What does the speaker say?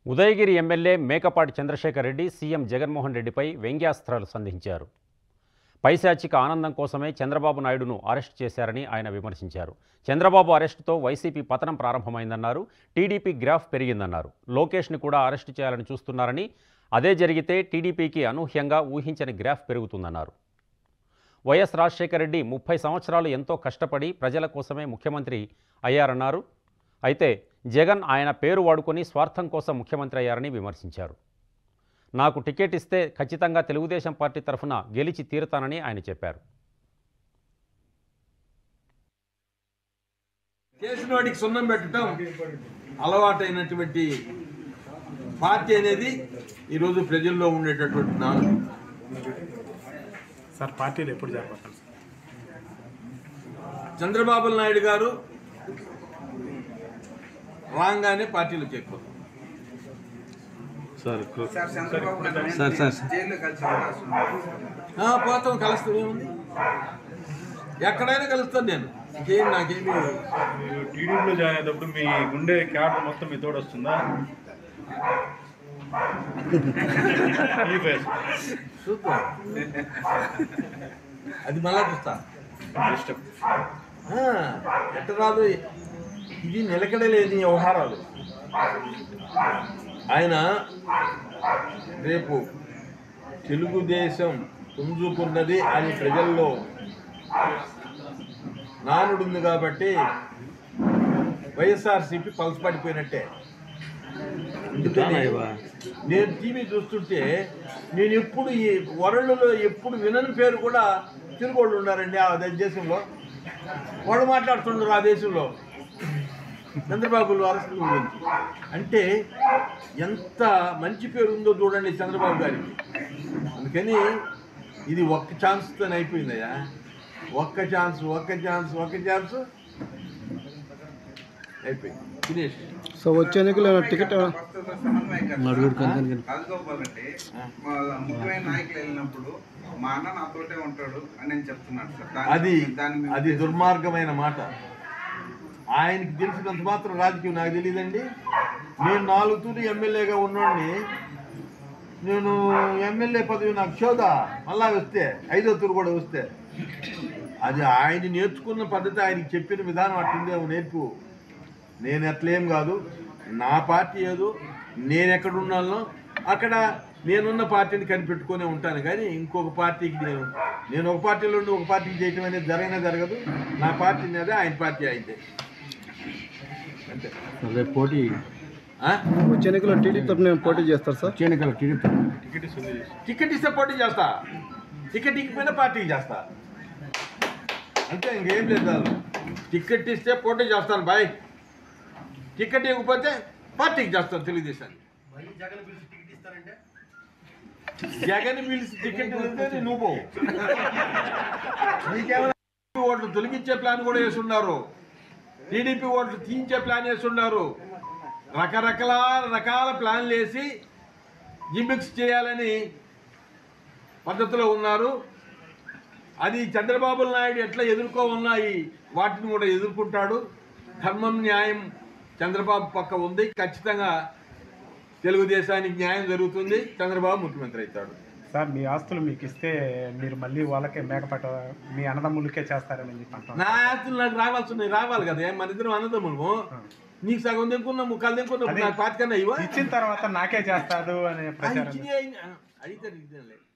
Udayagiri MLA Mekapati Chandrasekhar Reddy CM Jaganmohan రెడ్డిపై వ్యంగ్యాస్త్రాలు సంధించారు పైశాచిక ఆనందం కోసమే చంద్రబాబు నాయుడును అరెస్ట్ చేశారని ఆయన విమర్శించారు చంద్రబాబు అరెస్టుతో వైసీపీ పతనం ప్రారంభమైందన్నారు టీడీపీ గ్రాఫ్ పెరిగిందన్నారు లోకేష్ని కూడా అరెస్టు చేయాలని చూస్తున్నారని అదే జరిగితే టీడీపీకి అనూహ్యంగా ఊహించని గ్రాఫ్ పెరుగుతుందన్నారు వైఎస్ రాజశేఖర రెడ్డి ముప్పై సంవత్సరాలు ఎంతో కష్టపడి ప్రజల కోసమే ముఖ్యమంత్రి అయ్యారన్నారు అయితే జగన్ ఆయన పేరు వాడుకొని స్వార్థం కోసం ముఖ్యమంత్రి అయ్యారని విమర్శించారు నాకు టికెట్ ఇస్తే ఖచ్చితంగా తెలుగుదేశం పార్టీ తరఫున గెలిచి తీరుతానని ఆయన చెప్పారు చేసిన వాడికి సున్నం పెట్టడం అలవాటైనటువంటి పార్టీ అనేది ఈరోజు ప్రజల్లో ఉండేటటువంటి నాలుగు సార్ పార్టీలు ఎప్పుడు జరగబోతారు సార్ చంద్రబాబు నాయుడు గారు రాగానే పార్టీలు చేరుకోరు sir sir Chandrababu Naidu sir sir sir జైల్లో కలిసి అవకాశం ఉంది. ఆ, పోతాం కలుస్తాం ఏముంది ఎక్కడైనా కలుస్తాను నేను ఇంకేం నాకేమి మీరు టీడీపీలో జాయిన్ అయ్యేటప్పుడు మీ గుండె క్యాడర్ మొత్తం మీ తోడు వస్తుందా ఈ ఫేస్ చూద్దాం అది మళ్ళా చూస్తా ఇష్టం ఆ, ఎట్ట రాదు ఇది నిలకడలేని వ్యవహారాలు ఆయన రేపు తెలుగుదేశం పుంజుకున్నది అని ప్రజల్లో నానుడుంది కాబట్టి వైఎస్ఆర్సీపీ పలసపడిపోయినట్టే అందుకని నేను టీవీ చూస్తుంటే నేను ఎప్పుడు ఈ వరల్డ్లో ఎప్పుడు వినని పేరు కూడా తెలుగోళ్ళు ఉన్నారండి ఆ దేశంలో వాళ్ళు మాట్లాడుతున్నారు ఆ దేశంలో చంద్రబాబు అరెస్ట్ గురించి అంటే ఎంత మంచి పేరు ఉందో చూడండి చంద్రబాబు గారికి అందుకని ఇది ఒక్క ఛాన్స్తో అయిపోయిందయ్యా ఒక్క ఛాన్స్ ఒక్క ఛాన్స్ ఒక్క ఛాన్స్ అయిపోయింది ఫినిష్ సో వచ్చే ఎన్నికలు టికెట్ ప్రస్తుత సమన్వయకర్త నలుగురు కనుక రాజగోపాల్ రెడ్డి మా ముఖ్యమైన నాయకులు వెళ్ళినప్పుడు మా అన్న నాతోటే ఉంటాడు అని నేను చెప్తున్నాను సార్ దాని- అది దాని మీద అది దుర్మార్గమైన మాట ఆయనకి తెలిసినంత మాత్రం రాజకీయం నాకు తెలియదండి నేను నాలుగు తూరి ఎమ్మెల్యేగా ఉన్నోడిని నేను ఎమ్మెల్యే పదవి నాకు చోదా మళ్ళా వస్తే ఐదో తూరు కూడా వస్తే అది ఆయన నేర్చుకున్న పద్ధతి ఆయనకి చెప్పిన విధానం అట్టుందేమో నేర్పు నేను అట్లేం కాదు నా పార్టీ ఏదో నేను ఎక్కడ ఉన్నానో అక్కడ నేనున్న పార్టీని కనిపెట్టుకునే ఉంటాను కానీ ఇంకొక పార్టీకి నేను నేను ఒక పార్టీలో ఉండి ఒక పార్టీకి చేయటం అనేది జరగనే జరగదు నా పార్టీని అదే ఆయన పార్టీ అయితే అంతే రేపు పోటీ ఆ? వచ్చే ఎన్నికల్లో టీడీపీ తరఫున పోటీ చేస్తారు సార్ చేనికల టీడీపీ టికెట్ ఇస్తుంది టికెట్ ఇస్తే పోటీ చేస్తా టికెట్ ఇకపోయినా పార్టీకి చేస్తా అంతే ఇంకేం లేదు దానిలో. టికెట్ ఇస్తే పోటీ చేస్తాను బాయ్ టికెట్ ఇవ్వకపోతే పార్టీకి చేస్తాను తెలుగుదేశాన్ని జగన్ పిలిచి టికెట్ ఇస్తే నువ్వు పోవు నీకేమైనా టీడీపీ ఓట్లు తొలగించే ప్లాన్ కూడా వేసున్నారు టీడీపీ ఓట్లు తీయించే ప్లాన్ వేసున్నారు రకరకాల రకాల ప్లాన్లు వేసి జిమిక్స్ చేయాలని పద్ధతిలో ఉన్నారు అది చంద్రబాబు నాయుడు ఎట్లా ఎదుర్కో ఉన్నాయి వాటిని కూడా ఎదుర్కొంటాడు ధర్మం న్యాయం చంద్రబాబు పక్క ఉంది ఖచ్చితంగా తెలుగుదేశానికి న్యాయం జరుగుతుంది చంద్రబాబు ముఖ్యమంత్రి అవుతాడు సార్ మీ ఆస్తులు మీకు ఇస్తే మీరు మళ్ళీ వాళ్ళకే మేకపాట మీ అన్నదమ్ములకే చేస్తారని చెప్పి అంటున్నారు నా ఆస్తులు నాకు రావాల్సి ఉన్నాయి రావాలి కదా ఏం మన ఇద్దరం అన్నదమ్ములము నీకు సగం దింకున్నా ముక్కలు దింకున్నా అదే. నాకు పాతికన్నా ఇవ్వ ఇచ్చిన తర్వాత నాకే చేస్తాడు అనే ప్రచారం అడిగితే ఇదేలే